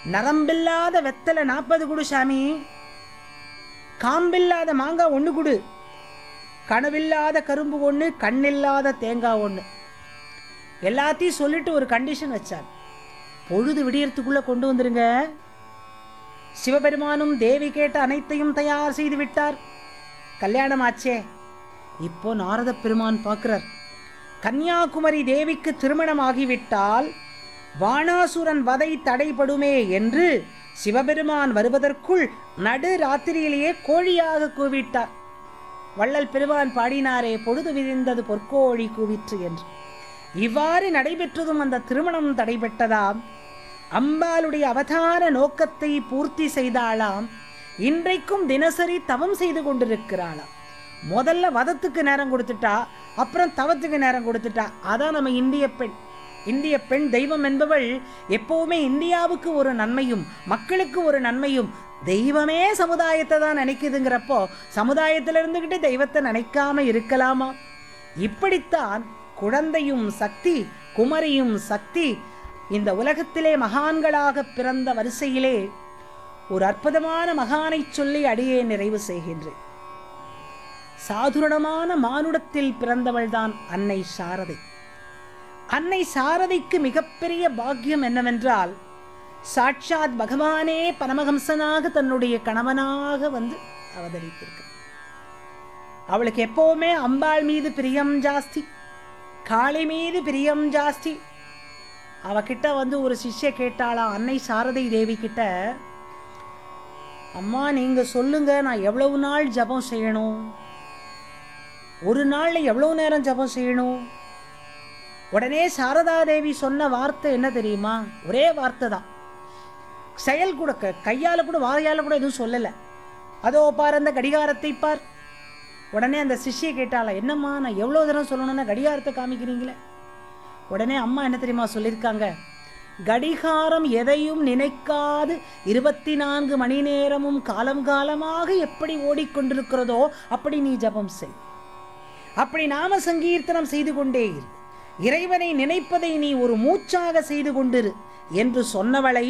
நரம்பில்லாத வெத்தலை நாற்பது கொடு சாமி காம்பில்லாத மாங்காய் ஒன்று கொடு கனவில்லாத கரும்பு ஒன்று கண்ணில்லாத தேங்காய் ஒன்று எல்லாத்தையும் சொல்லிட்டு ஒரு கண்டிஷன் வச்சார் பொழுது விடியறதுக்குள்ள கொண்டு வந்துருங்க சிவபெருமானும் தேவி கேட்ட அனைத்தையும் தயார் செய்து விட்டார் கல்யாணம் ஆச்சே இப்போ நாரத பெருமான் பார்க்கிறார் கன்னியாகுமரி தேவிக்கு திருமணம் ஆகிவிட்டால் வாணாசுரன் வதை தடைபடுமே என்று சிவபெருமான் வருவதற்குள் நடு ராத்திரியிலேயே கோழியாக கூவிட்டார் வள்ளல் பெருமான் பாடினாரே பொழுது விரிந்தது பொற்கோழி கூவிற்று என்று இவ்வாறு நடைபெற்றதும் அந்த திருமணம் தடைபெற்றதாம் அம்பாளுடைய அவதார நோக்கத்தை பூர்த்தி செய்தாளாம் இன்றைக்கும் தினசரி தவம் செய்து கொண்டிருக்கிறாளாம் முதல்ல வதத்துக்கு நேரம் கொடுத்துட்டா அப்புறம் தவத்துக்கு நேரம் கொடுத்துட்டா அதான் நம்ம இந்திய பெண் இந்திய பெண் தெய்வம் என்பவள் எப்பவுமே இந்தியாவுக்கு ஒரு நன்மையும் மக்களுக்கு ஒரு நன்மையும் தெய்வமே சமுதாயத்தை தான் நினைக்குதுங்கிறப்போ சமுதாயத்தில் இருந்துக்கிட்டு தெய்வத்தை நினைக்காம இருக்கலாமா இப்படித்தான் குழந்தையும் சக்தி குமரியும் சக்தி இந்த உலகத்திலே மகான்களாக பிறந்த வரிசையிலே ஒரு அற்புதமான மகானைச் சொல்லி அடியே நிறைவு செய்கின்றேன் சாதுரணமான மானுடத்தில் பிறந்தவள்தான் அன்னை சாரதை அன்னை சாரதைக்கு மிகப்பெரிய பாக்கியம் என்னவென்றால் சாட்சாத் பகவானே பரமஹம்சனாக தன்னுடைய கணவனாக வந்து அவதரித்திருக்க அவளுக்கு எப்பவுமே அம்பாள் மீது பிரியம் ஜாஸ்தி காளி மீது பிரியம் ஜாஸ்தி அவகிட்ட வந்து ஒரு சிஷ்ய கேட்டாளாம் அன்னை சாரதை தேவி கிட்ட அம்மா நீங்க சொல்லுங்க நான் எவ்வளவு நாள் ஜபம் செய்யணும் ஒரு நாள்ல எவ்வளவு நேரம் ஜபம் செய்யணும் உடனே சாரதா தேவி சொன்ன வார்த்தை என்ன தெரியுமா ஒரே வார்த்தை தான் செயல் கூட க- கையால கூட வாயால கூட எதுவும் சொல்லல அதோ பார் அந்த கடிகாரத்தை பார் உடனே அந்த சிஷ்யை கேட்டாளா என்னம்மா நான் எவ்வளோ தரம் சொல்லணும்னா கடிகாரத்தை காமிக்கிறீங்களே உடனே அம்மா என்ன தெரியுமா சொல்லியிருக்காங்க கடிகாரம் எதையும் நினைக்காது இருபத்தி நான்கு மணி நேரமும் காலம் காலமாக எப்படி ஓடிக்கொண்டிருக்கிறதோ அப்படி நீ ஜெபம் செய் அப்படி நாம சங்கீர்த்தனம் செய்து கொண்டே இரு இறைவனை நினைப்பதை நீ ஒரு மூச்சாக செய்து கொண்டிரு என்று சொன்னவளை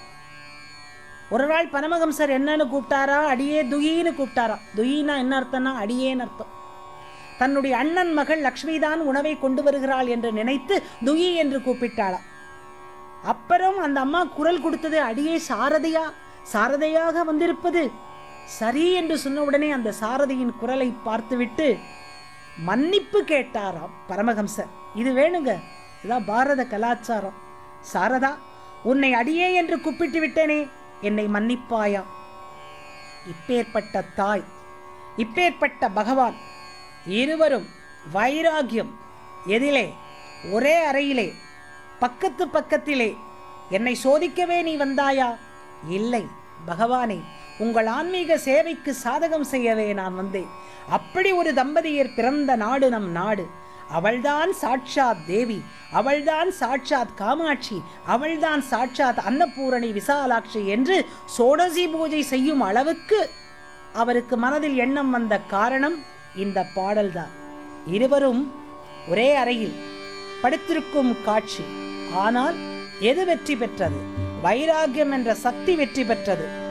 ஒரு நாள் பரமஹம்சர் என்னன்னு கூப்பிட்டாரா அடியே துயின்னு கூப்பிட்டாரா துயின்னா என்ன அர்த்தம்னா அடியேன்னு அர்த்தம் தன்னுடைய அண்ணன் மகள் லக்ஷ்மி தான் உணவை கொண்டு வருகிறாள் என்று நினைத்து துயி என்று கூப்பிட்டாளாம் அப்புறம் அந்த அம்மா குரல் கொடுத்தது அடியே சாரதையா சாரதையாக வந்திருப்பது சரி என்று சொன்ன உடனே அந்த சாரதியின் குரலை பார்த்துவிட்டு மன்னிப்பு கேட்டாராம் பரமஹம்சர் இது வேணுங்க இதான் பாரத கலாச்சாரம் சாரதா உன்னை அடியே என்று கூப்பிட்டு விட்டேனே என்னை மன்னிப்பாயா இப்பேற்பட்ட தாய் இப்பேற்பட்ட பகவான் இருவரும் வைராகியம் எதிலே ஒரே அறையிலே பக்கத்து பக்கத்திலே என்னை சோதிக்கவே நீ வந்தாயா இல்லை பகவானே உங்கள் ஆன்மீக சேவைக்கு சாதகம் செய்யவே நான் வந்தேன் அப்படி ஒரு தம்பதியர் பிறந்த நாடு நம் நாடு அவள்தான் சாட்சாத் தேவி அவள்தான் சாட்சாத் காமாட்சி அவள்தான் சாட்சாத் அன்னபூரணி விசாலாட்சி என்று சோடசி பூஜை செய்யும் அளவுக்கு அவருக்கு மனதில் எண்ணம் வந்த காரணம் இந்த பாடல்தான் இருவரும் ஒரே அறையில் படுத்திருக்கும் காட்சி ஆனால் எது வெற்றி பெற்றது வைராகியம் என்ற சக்தி வெற்றி பெற்றது